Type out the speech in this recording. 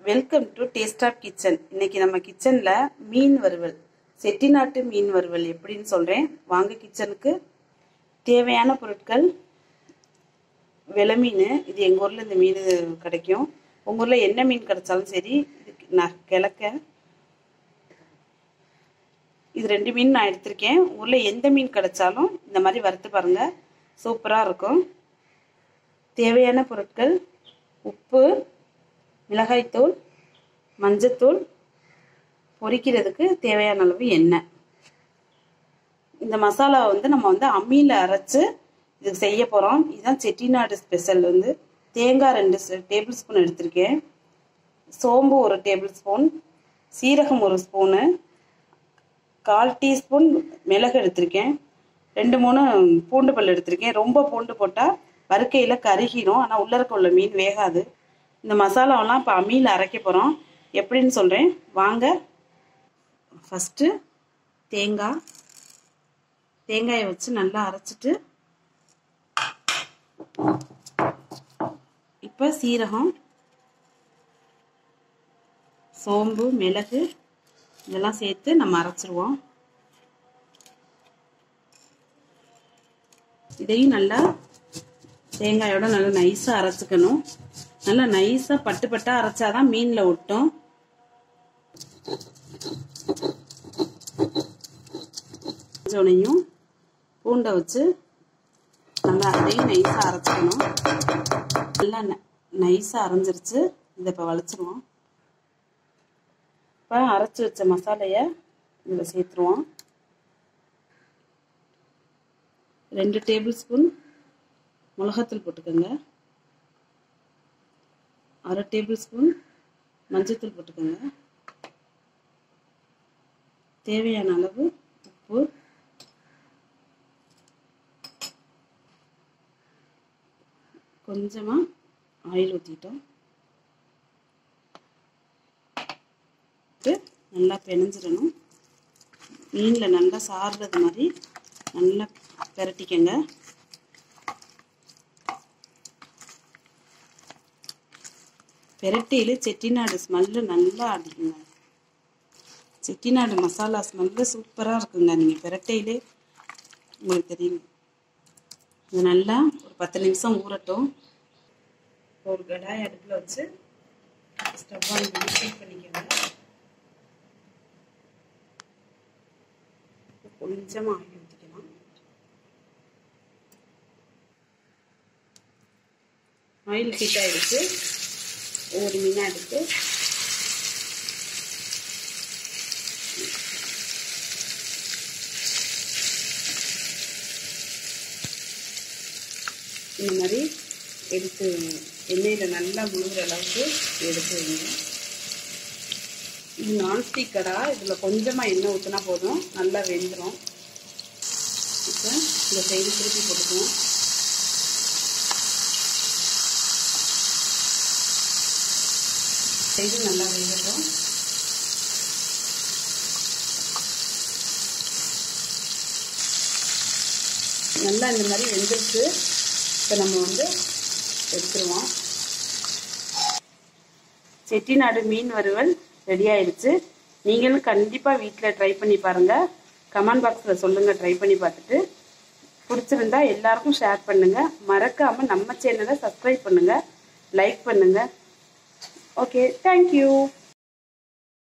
welcome to taste of kitchen இன்னைக்கு நம்ம கிச்சனில் மீன் வறுவல் செட்டிநாட்டு மீன் வறுவல் எப்படின்னு சொல்கிறேன் வாங்க கிச்சனுக்கு தேவையான பொருட்கள் விலை மீன் இது எங்கள் ஊரில் இந்த மீன் கிடைக்கும் உங்கள் ஊரில் என்ன மீன் கிடைச்சாலும் சரி இதுக்கு நான் கிழக்க இது ரெண்டு மீன் நான் எடுத்திருக்கேன் ஊரில் எந்த மீன் கிடைச்சாலும் இந்த மாதிரி வறுத்து பாருங்கள் சூப்பராக இருக்கும் தேவையான பொருட்கள் உப்பு மிளகாய்த்தூள் மஞ்சத்தூள் பொரிக்கிறதுக்கு தேவையான அளவு எண்ணெய் இந்த மசாலா வந்து நம்ம வந்து அம்மியில் அரைச்சி இதுக்கு செய்ய போகிறோம் இதுதான் செட்டிநாடு ஸ்பெஷல் வந்து தேங்காய் ரெண்டு டேபிள் ஸ்பூன் எடுத்திருக்கேன் சோம்பு ஒரு டேபிள் ஸ்பூன் சீரகம் ஒரு ஸ்பூனு கால் டீஸ்பூன் மிளகு எடுத்திருக்கேன் ரெண்டு மூணு பூண்டு பல் எடுத்திருக்கேன் ரொம்ப பூண்டு போட்டால் வறுக்கையில் கருகிடும் ஆனால் உள்ளே இருக்க உள்ள மீன் வேகாது இந்த மசாலாவெல்லாம் இப்போ அம்மியில் அரைக்க போகிறோம் எப்படின்னு சொல்கிறேன் வாங்க ஃபஸ்ட்டு தேங்காய் தேங்காயை வச்சு நல்லா அரைச்சிட்டு இப்போ சீரகம் சோம்பு மிளகு இதெல்லாம் சேர்த்து நம்ம அரைச்சிருவோம் இதையும் நல்லா தேங்காயோட நல்லா நைஸாக அரைச்சிக்கணும் நல்லா நைஸாக பட்டு பட்டாக அரைச்சாதான் மீனில் ஒட்டும் கொஞ்சோனையும் பூண்டை வச்சு நல்லா அதையும் நைஸாக அரைச்சிக்கணும் நல்லா நைஸாக அரைஞ்சிருச்சு இதை இப்போ வலிச்சிருவோம் இப்போ அரைச்சி வச்ச மசாலையை இதில் சேர்த்துருவோம் ரெண்டு டேபிள் ஸ்பூன் மிளகாத்தூள் போட்டுக்கோங்க அரை டேபிள் ஸ்பூன் மஞ்சத்தூள் போட்டுக்கோங்க தேவையான அளவு உப்பு கொஞ்சமாக ஆயில் ஊற்றிட்டோம் நல்லா பிணைஞ்சிடணும் மீனில் நல்லா சாறுறது மாதிரி நல்லா பெரட்டிக்கங்க பெரட்டியில் செட்டிநாடு ஸ்மெல்லு நல்லா அடிக்குங்க செட்டிநாடு மசாலா ஸ்மெல்லு சூப்பராக இருக்குங்க நீங்கள் பெரட்டையிலே உங்களுக்கு தெரியுங்க இது நல்லா ஒரு பத்து நிமிஷம் ஊறட்டும் ஒரு கடாய் அடுப்பில் வச்சு ஸ்டவ் ஆன் பண்ணி ஹீட் பண்ணிக்கோங்க கொஞ்சமாக ஆயில் ஊற்றிக்கலாம் ஆயில் ஹீட் ஆகிடுச்சு ஒவ்வொரு மீனாக எடுத்து இந்த மாதிரி எடுத்து எண்ணெயில் நல்லா முழுகிற அளவுக்கு எடுத்து வைங்க இது நான்ஸ்டிக் கடா இதில் கொஞ்சமாக எண்ணெய் ஊற்றினா போதும் நல்லா வெந்துடும் இப்போ இந்த சைடு திருப்பி போட்டுக்குவோம் சைடு நல்லா வேகட்டும் நல்லா இந்த மாதிரி வெந்துருச்சு இப்போ நம்ம வந்து எடுத்துருவோம் செட்டிநாடு மீன் வறுவல் ரெடி ஆயிடுச்சு நீங்களும் கண்டிப்பாக வீட்டில் ட்ரை பண்ணி பாருங்கள் கமெண்ட் பாக்ஸில் சொல்லுங்கள் ட்ரை பண்ணி பார்த்துட்டு பிடிச்சிருந்தா எல்லாருக்கும் ஷேர் பண்ணுங்கள் மறக்காமல் நம்ம சேனலை சப்ஸ்கிரைப் பண்ணுங்கள் லைக் பண்ணுங்கள் ஓகே தேங்க்யூ